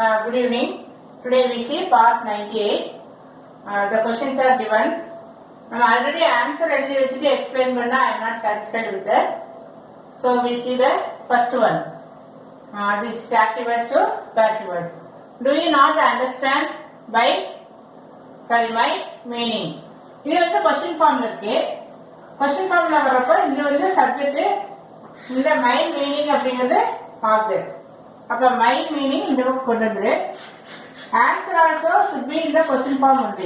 Uh, good evening. Today we see part 98. Uh, the questions are given. நம்ம already answer எழுதி வச்சுட்டு explain பண்ணா I not satisfied with that so we see the first one this active to passive do you not understand by sorry my meaning இது வந்து question ஃபார்ம்ல இருக்கு question ஃபார்ம்ல வர்றப்போ இது வந்து சப்ஜெக்ட் இந்த மை மீனிங் அப்படிங்கிறது ஆப்ஜெக்ட் அப்ப மை மீனிங் இந்த பக்கம் கொண்டு வந்துரு answer also should be in the question form only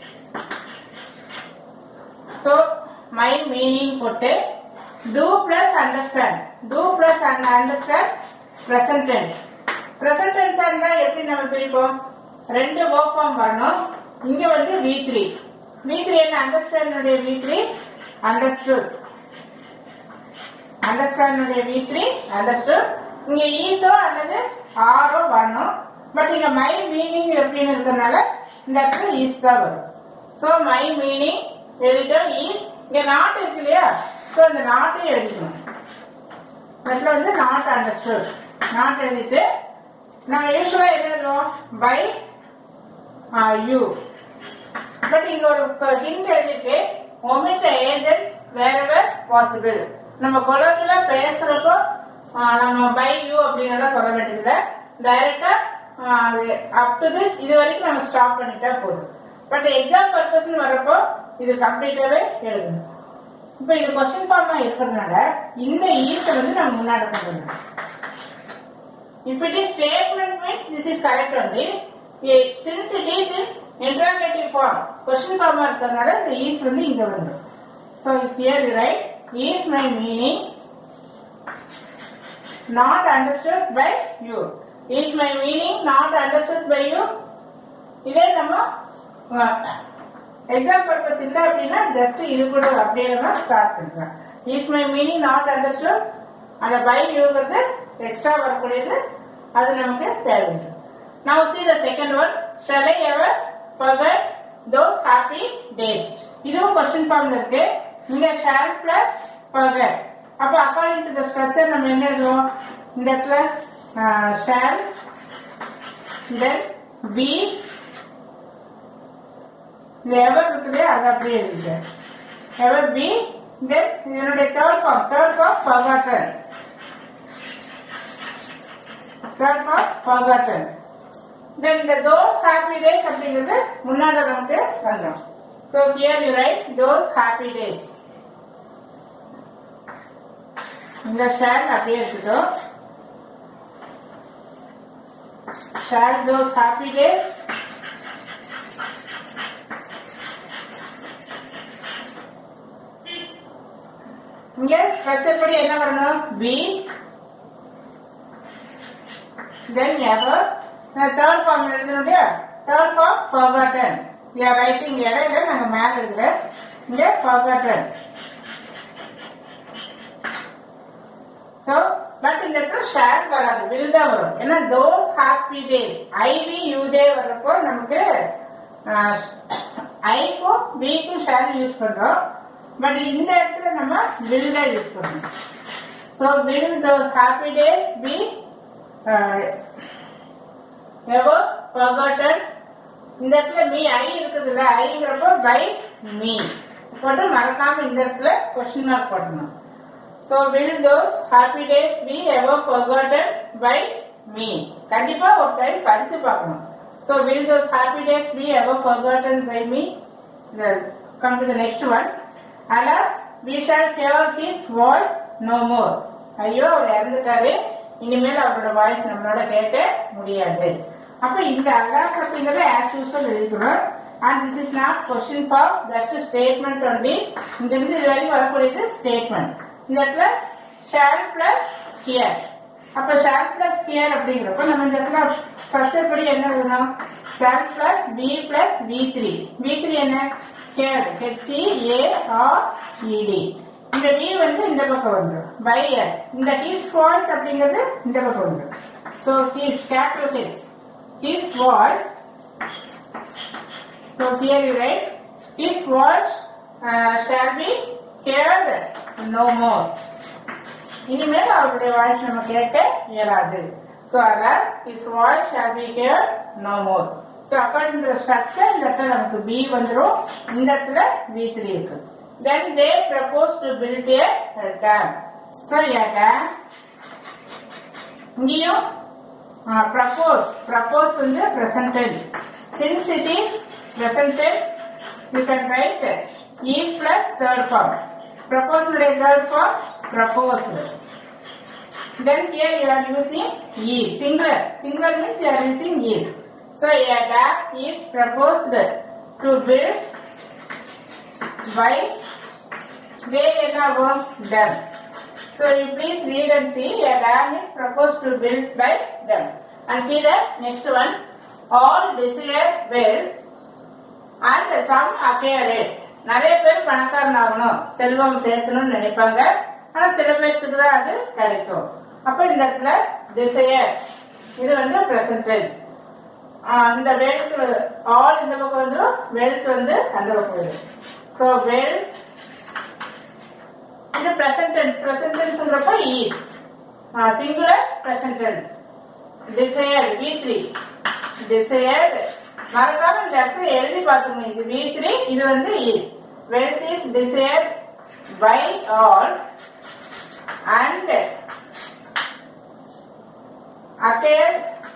so my meaning போட்டு do plus understand do plus and understand present tense present tense ஆ இருந்தா எப்படி நம்ம பிரிப்போம் ரெண்டு verb form வரணும் இங்க வந்து V3 V3 என்ன understand உடைய V3 understood அண்டர்ஸ்டாண்ட் உடைய வி த்ரீ அண்டர்ஸ்டுட் இங்க ஈஸோ அல்லது ஆரோ வரணும் பட் இங்க மை மீனிங் எப்படின்னு இருக்கிறதுனால இந்த இடத்துல ஈஸ் தான் வரும் சோ மை மீனிங் எழுதிட்டோம் ஈஸ் இங்க நாட் இருக்கு இல்லையா சோ இந்த நாட்டையும் எழுதிக்கணும் இந்த இடத்துல வந்து நாட் அண்டர்ஸ்டுட் நாட் எழுதிட்டு நம்ம யூஸ்வலா என்ன எழுதுவோம் பை யூ பட் இங்க ஒரு ஹிண்ட் எழுதிட்டு ஒமிட் ஏஜென்ட் வேறவர் பாசிபிள் நம்ம குழந்தைல பேசுறப்போ ஆ, நம்ம பை யூ அப்படிங்கறத சொல்ல வேண்டியதில்ல டைரக்டா அப் டு திஸ் இது வரைக்கும் நம்ம ஸ்டாப் பண்ணிட்டா போதும் பட் எக்ஸாம் பர்பஸ் வரப்போ இது கம்ப்ளீட்டாவே எழுதணும் இப்ப இது கொஸ்டின் ஃபார்மா இருக்கிறதுனால இந்த ஈஸை வந்து நம்ம முன்னாடி கொண்டு வரணும் If it is statement means this is correct only. Eh, Since it is in interrogative form, question form இருக்கிறதுனால இந்த is வந்து இங்க வந்துடும். So if here you write, is my meaning not understood by you. Is my meaning not understood by you? இதே நம்ம exam purpose இல்ல அப்படின்னா just இது கூட அப்படியே நம்ம ஸ்டார்ட் பண்ணிக்கலாம் is my meaning not understood அந்த பை யூங்கிறது எக்ஸ்ட்ரா வரக்கூடியது அது நமக்கு தேவையில்லை Now see the second one. Shall I ever forget those happy days? இதுவும் கொஸ்டின் ஃபார்ம்ல இருக்கு இங்க shall plus forget. அப்ப அக்கார்டிங் டு த ஸ்ட்ரக்சர் நம்ம என்ன எழுதுவோம் இந்த இடத்துல shall then be இந்த எவர் இருக்குது அது அப்படியே இருக்கு எவர் பி தென் இதனுடைய third form third form forgotten third form forgotten then இந்த தோஸ் ஹாப்பி டேஸ் அப்படிங்கிறது முன்னாடி நமக்கு வந்துடும் so here you write those happy days இந்த ஷேர் அப்படியே இருக்கட்டும் ஷேர் தோஸ் ஹாப்பி டேஸ் இங்க ஸ்ட்ரக்சர் படி என்ன வரணும் be then ever third form எழுதணும் இல்லையா third form forgotten we are writing இடையில நாங்க மேல எழுதுற இங்க forgotten so பட் இந்த இடத்துல ஷேர் வராது வில் தான் வரும் ஏன்னா தோஸ் ஹாப்பி டேஸ் ஐவி யூ டே வர்றப்போ நமக்கு ஐக்கும் பிக்கும் ஷேர் யூஸ் பண்றோம் பட் இந்த இடத்துல நம்ம வில் தான் யூஸ் பண்றோம் so will those happy days be ever forgotten இந்த இடத்துல மீ ஐ இருக்குதுல்ல ஐங்கிறப்போ பை மீ போட்டு மறக்காம இந்த இடத்துல கொஸ்டின் மார்க் போடணும் so will those happy days be ever forgotten by me கண்டிப்பா ஒரு டைம் படிச்சு பார்க்கணும் so will those happy days be ever forgotten by me come to the next one alas we shall hear his voice no more ஐயோ அவர் இறந்துட்டாரு இனிமேல் அவரோட voice நம்மளோட கேட்க முடியாது அப்ப இந்த அல்லாஸ் அப்படிங்கறத ஆஸ் யூஸ்வல் எழுதிக்கணும் and this is not question for just statement only இங்க இருந்து இது வரைக்கும் வரக்கூடியது ஸ்டேட்மெண்ட் இந்த இடத்துல ஷேர் பிளஸ் ஹியர் அப்ப ஷேர் பிளஸ் ஹியர் அப்படிங்கிறப்ப நம்ம இந்த இடத்துல ஸ்ட்ரக்சர் படி என்ன எழுதணும் shall plus be plus V three V three என்ன here H E A R E D இந்த வி வந்து இந்த பக்கம் வந்துடும் பை எஸ் இந்த ஹீஸ் வாய்ஸ் அப்படிங்கிறது இந்த பக்கம் வந்துடும் so he's capital H his voice so here you write his voice shall be heard no more இனிமேல் அவருடைய வாய்ஸ் நம்ம கேட்க இயலாது So alas, his voice shall be heard no more. So according to the structure, இந்த இடத்துல நமக்கு B வந்துரும் இந்த இடத்துல V3 இருக்கு. Then they propose to build a dam. So a dam இங்கேயும் ப்ரப்போஸ் ப்ரப்போஸ் வந்து presented since it is presented you can write is plus third form propose உடைய third form proposed then here you are using is singular singular means you are using is so a dam is proposed to build by they என்னாகும் them so you please read and see a dam is proposed to build by them and see the next one all desire wealth and some acquire it நிறைய பேர் பணக்காரன் ஆகணும் செல்வம் சேர்க்கணும்னு நினைப்பாங்க ஆனா சில பேர்த்துக்கு தான் அது கிடைக்கும் அப்ப இந்த இடத்துல டிசையர் இது வந்து பிரசன்டேஜ் இந்த வெல்த் ஆல் இந்த பக்கம் வந்துடும் வெல்த் வந்து அந்த பக்கம் வரும் ஸோ வெல்த் இது பிரசன்டென்ஸ் பிரசன்டென்ஸ்ங்கிறப்ப is singular present tense desire V three desired மறக்காம இந்த இடத்துல எழுதி பார்த்துக்கணும் இது வி த்ரீ இது வந்து is wealth is desired by all and acquire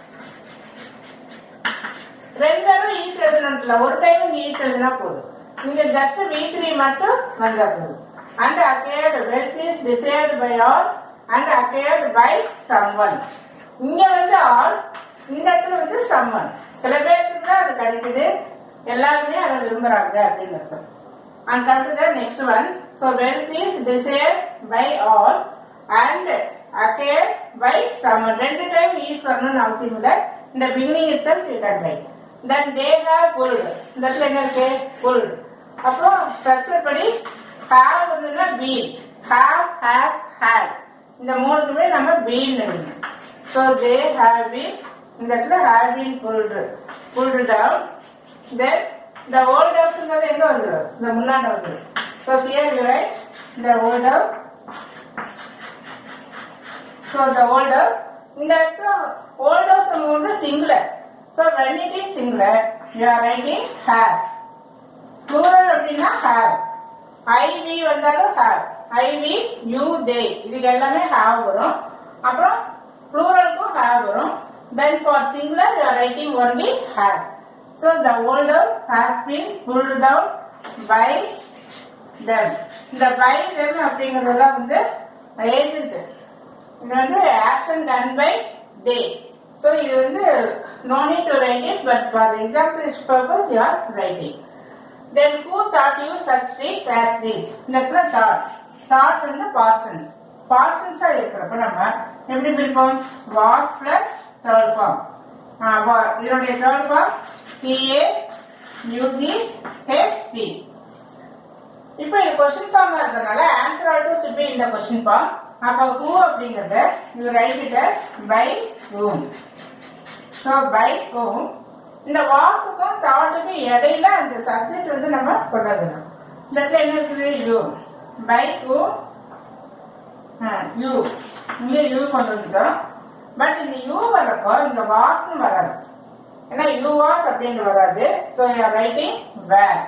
ரெண்டு தடவை ஈஸ் எழுதணும்ல ஒரு டைம் ஈஸ் எழுதினா போதும் நீங்க ஜஸ்ட் வி த்ரீ மட்டும் வந்தா போதும் and acquired wealth is desired by all and acquired by someone இங்க வந்து ஆல் இந்த இடத்துல வந்து சம்மன் சில பேருக்கு தான் அது கிடைக்குது எல்லாருமே அதை விரும்புறாங்க அப்படின்னு அர்த்தம் and come to the next one so wealth is desired by all and acquire by someone ரெண்டு டைம் யூஸ் பண்ணணும்னு அவசியம் இல்லை இந்த beginning itself you can write then they have pulled இந்த இடத்துல என்ன இருக்கு புல்டு அப்புறம் ஸ்ட்ரக்சர் படி ஹேவ் வந்துன்னா பீ ஹேவ் ஹேஸ் ஹேட் இந்த மூணுக்குமே நம்ம பீன் எழுதணும் ஸோ தே ஹேவ் பீன் இந்த இடத்துல have been pulled pulled down then இந்த ஓல்ட் ஹவுஸ்ங்கிறது எங்க வந்துடும் இந்த முன்னாடி வந்துடும் ஸோ ஹியர் யூ ரைட் இந்த old house so the old house இந்த இடத்துல old house நம்ம வந்து singular so when it is singular you are writing has plural அப்படின்னா have iv வந்தாலும் have iv you they இதுக்கு எல்லாமே have வரும் அப்புறம் pluralக்கும் have வரும் then for singular you are writing only has so the old house has been pulled down by them இந்த by them அப்படிங்கறதெல்லாம் வந்து ஏஜென்ட் இது வந்து action done by they so இது வந்து no need to write it but for example purpose you are writing then who thought you such trees as this இந்த இடத்துல thought thought வந்து பாஸ்டன்ஸ் பாஸ்டன்ஸா இருக்கிறப்ப நம்ம எப்படி பிரிப்போம் வாஸ் பிளஸ் தேர்ட் ஃபார்ம் இதனுடைய third form T A U G H T இப்போ இது கொஸ்டின் ஃபார்மா இருக்கிறதுனால answer also should be in the question form அப்ப ஹூ அப்படிங்கறத you write it by whom so by whom இந்த வாசுக்கும் தாட்டுக்கும் இடையில அந்த சப்ஜெக்ட் வந்து நம்ம கொண்டு வரணும் இந்த இடத்துல என்ன இருக்குது யூ பை ரூம் யூ இங்க யூ கொண்டு வந்துட்டோம் பட் இந்த யூ வர்றப்போ இங்க வாஸ்னு வராது ஏன்னா யூ வாஸ் அப்படின்னு வராது so you are writing where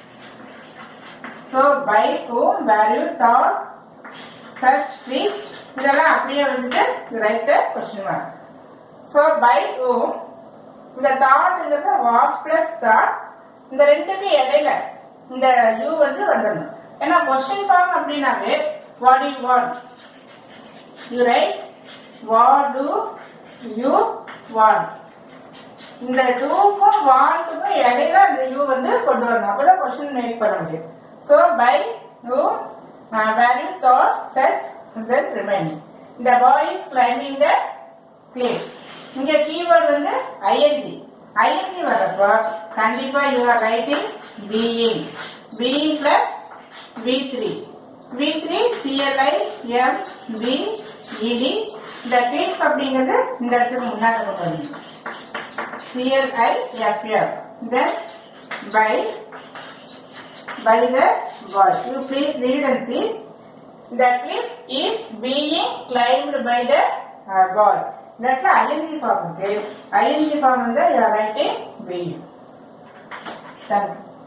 so by whom where you thought such trees இதெல்லாம் அப்படியே வந்துட்டு write the question mark so by whom இந்த தாட்ங்கிறது வாஸ் பிளஸ் தாட் இந்த ரெண்டுமே இடையில இந்த யூ வந்து வந்துடணும் ஏன்னா கொஸ்டின் ஃபார்ம் அப்படின்னாவே what you want you write what do you want இந்த டூக்கும் வாண்ட்டுக்கும் இடையில அந்த யூ வந்து கொண்டு வரணும் அப்பதான் கொஸ்டின் மேக் பண்ண முடியும் so by you value thought such then remaining இந்த boy is climbing the clip இங்க கீவேர்ட் வந்து ஐஎன்ஜி ஐஎன்ஜி வரப்போ கண்டிப்பா you are writing being being plus V three V three C L I M B E D இந்த clip அப்படிங்கிறது இந்த இடத்துக்கு முன்னாடி கொண்டு வரணும் C-L-I-F-F. Then by by the boy. You please read and see. The cliff is being climbed by the uh, boy. இந்த இடத்துல I N G form இருக்கு ஐஎன்ஜி ஃபார்ம் வந்து ரைட்டிங் வில் தேங்க்யூ